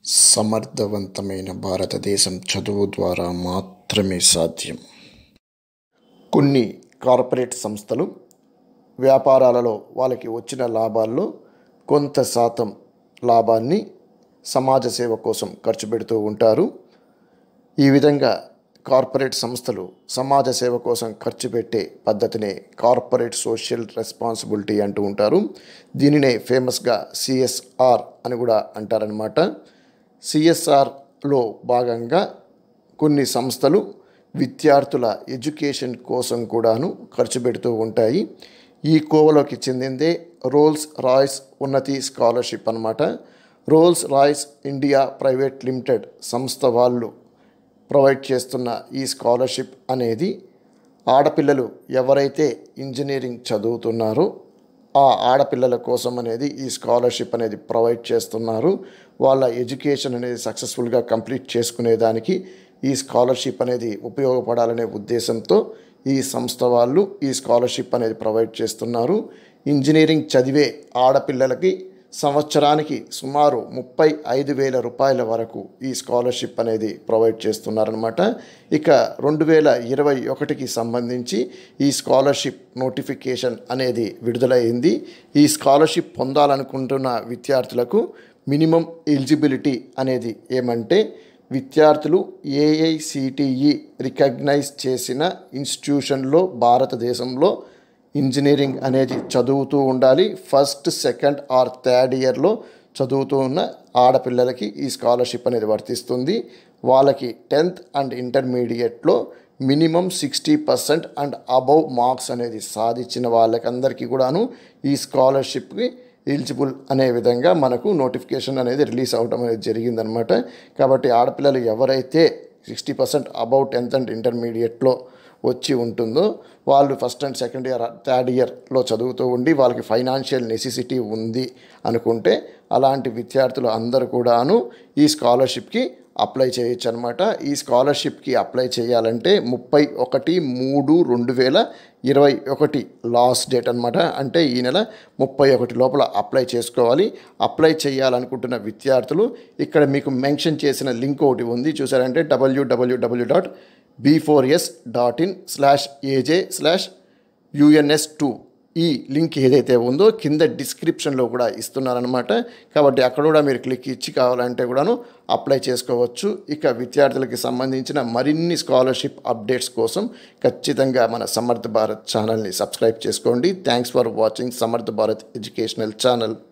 సమర్థవంతమైన భారతదేశం చదువు ద్వారా మాత్రమే సాధ్యం కొన్ని కార్పొరేట్ సంస్థలు వ్యాపారాలలో వాళ్ళకి వచ్చిన లాభాల్లో కొంత శాతం లాభాన్ని సమాజ సేవ కోసం ఖర్చు పెడుతూ ఉంటారు ఈ విధంగా కార్పొరేట్ సంస్థలు సమాజ సేవ కోసం ఖర్చు పెట్టే పద్ధతినే కార్పొరేట్ సోషల్ రెస్పాన్సిబిలిటీ అంటూ ఉంటారు దీనినే ఫేమస్గా సిఎస్ఆర్ అని కూడా అంటారనమాట సిఎస్ఆర్లో భాగంగా కొన్ని సంస్థలు విద్యార్థుల ఎడ్యుకేషన్ కోసం కూడాను ఖర్చు పెడుతూ ఉంటాయి ఈ కోవలోకి చెందిందే రోల్స్ రాయ్స్ ఉన్నతి స్కాలర్షిప్ అనమాట Rolls Royce India private limited సంస్థ వాళ్ళు ప్రొవైడ్ చేస్తున్న ఈ స్కాలర్షిప్ అనేది ఆడపిల్లలు ఎవరైతే ఇంజనీరింగ్ చదువుతున్నారో ఆ ఆడపిల్లల కోసం అనేది ఈ స్కాలర్షిప్ అనేది ప్రొవైడ్ చేస్తున్నారు వాళ్ళ ఎడ్యుకేషన్ అనేది సక్సెస్ఫుల్గా కంప్లీట్ చేసుకునేదానికి ఈ స్కాలర్షిప్ అనేది ఉపయోగపడాలనే ఉద్దేశంతో ఈ సంస్థ వాళ్ళు ఈ స్కాలర్షిప్ అనేది ప్రొవైడ్ చేస్తున్నారు ఇంజనీరింగ్ చదివే ఆడపిల్లలకి సంవత్సరానికి సుమారు ముప్పై ఐదు వేల రూపాయల వరకు ఈ స్కాలర్షిప్ అనేది ప్రొవైడ్ చేస్తున్నారనమాట ఇక రెండు వేల ఇరవై ఒకటికి సంబంధించి ఈ స్కాలర్షిప్ నోటిఫికేషన్ అనేది విడుదలైంది ఈ స్కాలర్షిప్ పొందాలనుకుంటున్న విద్యార్థులకు మినిమం ఎలిజిబిలిటీ అనేది ఏమంటే విద్యార్థులు ఏఐసిటిఈ రికగ్నైజ్ చేసిన ఇన్స్టిట్యూషన్లో భారతదేశంలో ఇంజనీరింగ్ అనేది చదువుతూ ఉండాలి ఫస్ట్ సెకండ్ ఆర్ థర్డ్ ఇయర్లో చదువుతూ ఉన్న ఆడపిల్లలకి ఈ స్కాలర్షిప్ అనేది వర్తిస్తుంది వాళ్ళకి టెన్త్ అండ్ ఇంటర్మీడియట్లో minimum sixty percent and above marks అనేది సాధించిన వాళ్ళకందరికీ కూడాను ఈ స్కాలర్షిప్కి ఎలిజిబుల్ అనే విధంగా మనకు నోటిఫికేషన్ అనేది రిలీజ్ అవడం అనేది జరిగిందనమాట కాబట్టి ఆడపిల్లలు ఎవరైతే sixty percent above tenth and ఇంటర్మీడియట్లో వచ్చి ఉంటుందో వాళ్ళు first and second year third ఇయర్లో చదువుతూ ఉండి వాళ్ళకి ఫైనాన్షియల్ నెసెసిటీ ఉంది అనుకుంటే అలాంటి విద్యార్థులు అందరూ కూడాను ఈ స్కాలర్షిప్కి అప్లై చేయొచ్చు అనమాట ఈ స్కాలర్షిప్కి అప్లై చేయాలంటే ముప్పై ఒకటి మూడు రెండు వేల ఇరవై ఒకటి లాస్ట్ డేట్ అనమాట అంటే ఈ నెల ముప్పై ఒకటి లోపల అప్లై చేసుకోవాలి అప్లై చేయాలనుకుంటున్న విద్యార్థులు ఇక్కడ మీకు మెన్షన్ చేసిన లింక్ ఒకటి ఉంది చూసారంటే WWW dot B four S dot in slash AJ slash UNS two ఈ లింక్ ఏదైతే ఉందో కింద డిస్క్రిప్షన్లో కూడా ఇస్తున్నారనమాట కాబట్టి అక్కడ కూడా మీరు క్లిక్ ఇచ్చి కావాలంటే కూడాను అప్లై చేసుకోవచ్చు ఇక విద్యార్థులకి సంబంధించిన మరిన్ని స్కాలర్షిప్ అప్డేట్స్ కోసం ఖచ్చితంగా మన సమర్థ భారత్ ఛానల్ని సబ్స్క్రైబ్ చేసుకోండి థ్యాంక్స్ ఫర్ వాచింగ్ సమర్థ భారత్ ఎడ్యుకేషనల్ ఛానల్